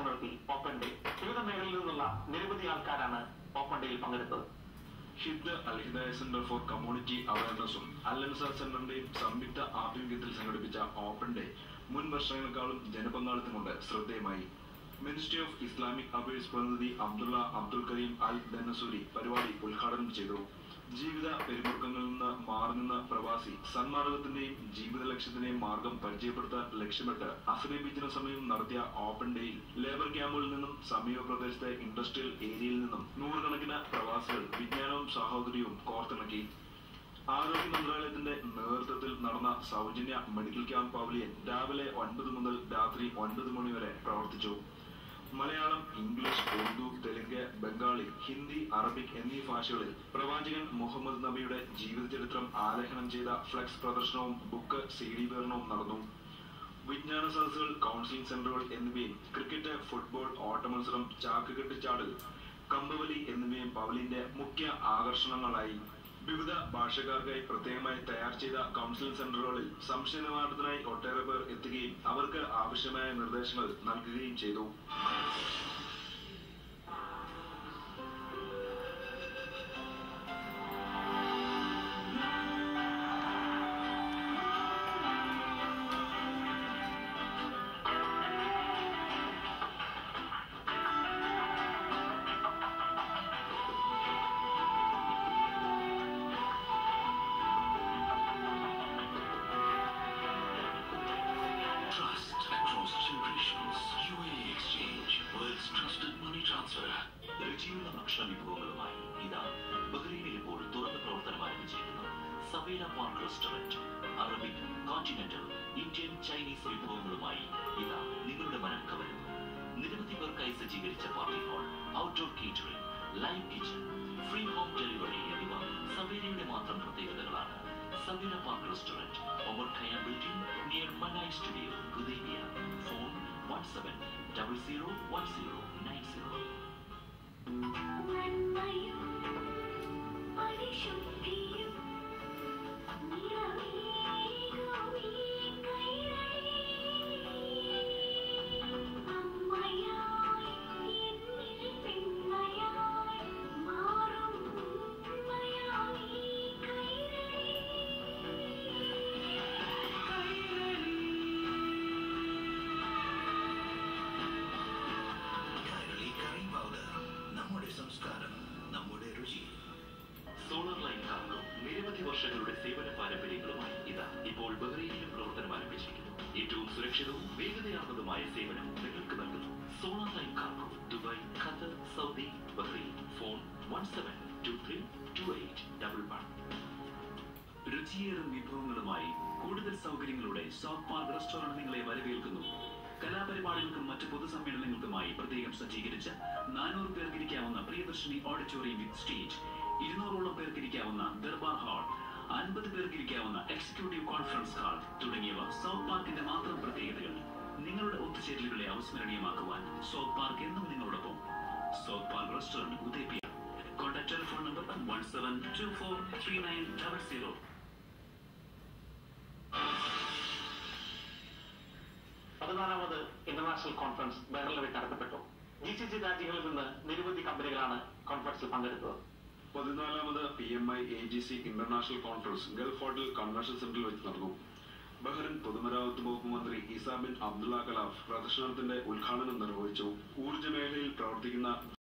മുൻനിർത്തി open day വിവിധ മേഖലയിൽ നിന്നുള്ള നിരവധി ആൾക്കാരാണ് ഓപ്പൺ ഡേയിൽ പങ്കെടുത്തത് ഹിദ് അൽഹിദായ സെന്റർ ഫോർ കമ്മ്യൂണിറ്റി അവയർനെസ്സും അല്ലൻസാർ സെന്ററിന്റെയും സംയുക്ത ആഭിമുഖ്യത്തിൽ സംഘടിപ്പിച്ച ഓപ്പൺ ഡേ മുൻ വർഷങ്ങളെക്കാളും ജനപങ്കാളിത്തം കൊണ്ട് ശ്രദ്ധേയമായി മിനിസ്ട്രി ഓഫ് ഇസ്ലാമിക് അഫയേഴ്സ് പ്രതിനിധി അബ്ദുള്ള അബ്ദുൽ കരീം അൽ ദനസൂരി പരിപാടി ഉദ്ഘാടനം ചെയ്തു ജീവിത പെരുമുറുക്കങ്ങളിൽ നിന്ന് മാറി നിന്ന പ്രവാസി സന്മാർഗത്തിന്റെയും ജീവിത ലക്ഷ്യത്തിന്റെയും മാർഗം പരിചയപ്പെടുത്താൻ ലക്ഷ്യമിട്ട് അസലി ബീച്ചിന് സമീപം നടത്തിയ ഓപ്പൺ ഡേയിൽ ലേബർ ക്യാമ്പുകളിൽ നിന്നും സമീപ പ്രദേശത്തെ ഇൻഡസ്ട്രിയൽ ഏരിയയിൽ നിന്നും നൂറുകണക്കിന് പ്രവാസികൾ വിജ്ഞാനവും സാഹോദര്യവും കോർത്തിണക്കി ആരോഗ്യ മന്ത്രാലയത്തിന്റെ നേതൃത്വത്തിൽ നടന്ന സൗജന്യ മെഡിക്കൽ ക്യാമ്പ് പവലിയൻ രാവിലെ ഒൻപത് മുതൽ രാത്രി ഒൻപത് മണി വരെ പ്രവർത്തിച്ചു മലയാളം ഇംഗ്ലീഷ് ഉറുദു തെലുങ്ക് ബംഗാളി ഹിന്ദി അറബിക് എന്നീ ഭാഷകളിൽ പ്രവാചകൻ മുഹമ്മദ് നബിയുടെ ജീവചരിത്രം ആലേഖനം ചെയ്ത ഫ്ലെക്സ് പ്രദർശനവും ബുക്ക് സി ഡി വിതരണവും നടന്നു വിജ്ഞാന സദസ്സുകൾ കൗൺസിലിംഗ് സെന്ററുകൾ എന്നിവയും ക്രിക്കറ്റ് ഫുട്ബോൾ ഓട്ടമത്സരം ചാക്കുകെട്ട് ചാടൽ കമ്പവലി എന്നിവയും പവലിന്റെ മുഖ്യ ആകർഷണങ്ങളായി വിവിധ ഭാഷക്കാർക്കായി പ്രത്യേകമായി തയ്യാർ ചെയ്ത കൗൺസിലിംഗ് സെന്ററുകളിൽ സംശയ നിവാരണത്തിനായി ഒട്ടേറെ പേർ എത്തുകയും അവർക്ക് ആവശ്യമായ നിർദ്ദേശങ്ങൾ നൽകുകയും ചെയ്തു Trust across generations. UAE Exchange, world's trusted money transfer. രുചിയുള്ള ഭക്ഷണ വിഭവങ്ങളുമായി ഇതാ ബഹ്റൈനിൽ ഇപ്പോൾ തുറന്ന് പ്രവർത്തനം ആരംഭിച്ചിരിക്കുന്നു Savera park restaurant Arabic continental Indian Chinese വിഭവങ്ങളുമായി ഇതാ നിങ്ങളുടെ മനം കവരുന്നു നിരവധി പേർക്കായി സജ്ജീകരിച്ച party hall outdoor catering live kitchen free home delivery എന്നിവ സവേരയുടെ മാത്രം പ്രത്യേകതകളാണ് സവേര പാർക്ക് റെസ്റ്റോറന്റ് ഒമർ ഖയ ബിൽഡിംഗ് നിയർ മനായ് studio Hudaibiya phone one seven double zero one zero nine zero നന്മയും പരിശുദ്ധിയും നിറവേകുമീ കൈരളി. അമ്മയായി എന്നിൽ പെൺമയായി മാറും ഉമ്മയായി കൈരളി. കൈരളി കറി പൗഡർ നമ്മുടെ സംസ്കാരം നമ്മുടെ രുചി സോളാർ ലൈൻ കാർഗോ നിരവധി വർഷങ്ങളുടെ സേവന പാരമ്പര്യങ്ങളുമായി ഇതാ ഇപ്പോൾ ബഹ്റൈനിലും പ്രവർത്തനം ആരംഭിച്ചിരിക്കുന്നു ഏറ്റവും സുരക്ഷിതവും വേഗതയാർന്നതുമായ സേവനം നിങ്ങൾക്ക് നൽകുന്നു solar line cargo Dubai Qatar Saudi Bahrain phone one seven two three two eight double one രുചിയേറും വിഭവങ്ങളുമായി കൂടുതൽ സൗകര്യങ്ങളോടെ സൗത്ത് പാർക്ക് റെസ്റ്റോറന്റ് നിങ്ങളെ വരവേൽക്കുന്നു കലാപരിപാടികൾക്കും മറ്റ് പൊതുസമ്മേളനങ്ങൾക്കുമായി പ്രത്യേകം സജ്ജീകരിച്ച നാനൂറ് പേർക്ക് ഇരിക്കാവുന്ന പ്രിയദർശിനി ഓഡിറ്റോറിയം വിത്ത് സ്റ്റേജ് ഇരുന്നൂറോളം പേർക്ക് ഇരിക്കാവുന്ന ദർബാർ ഹാൾ അൻപത് പേർക്ക് ഇരിക്കാവുന്ന എക്സിക്യൂട്ടീവ് കോൺഫറൻസ് ഹാൾ തുടങ്ങിയവ സൗത്ത് പാർക്കിന്റെ മാത്രം പ്രത്യേകതകൾ നിങ്ങളുടെ ഒത്തുചേരലുകളെ അവസ്മരണീയമാക്കുവാൻ സൗത്ത് പാർക്ക് എന്നും നിങ്ങളോടൊപ്പം സൗത്ത് പാർക്ക് റെസ്റ്റോറന്റ് ഉദയപിയ contact telephone number one seven two four three nine double zero പതിനാലാമത് ഇന്റർനാഷണൽ കോൺഫറൻസ് ബഹ്റിനിൽ വെച്ച് നടത്തപ്പെട്ടു ജി സി സി രാജ്യങ്ങളിൽ നിന്ന് നിരവധി കമ്പനികളാണ് കോൺഫറൻസിൽ പങ്കെടുത്തത് പതിനാലാമത് P M I A G C international conference Gulf hotel convention സെന്ററിൽ വെച്ച് നടന്നു ബഹ്റിൻ പൊതുമരാമത്ത് വകുപ്പ് മന്ത്രി ഇസാ ബിൻ അബ്ദുള്ള കലാഫ് പ്രദർശനത്തിന്റെ ഉദ്ഘാടനം നിർവഹിച്ചു ഊർജ്ജ മേഖലയിൽ പ്രവർത്തിക്കുന്ന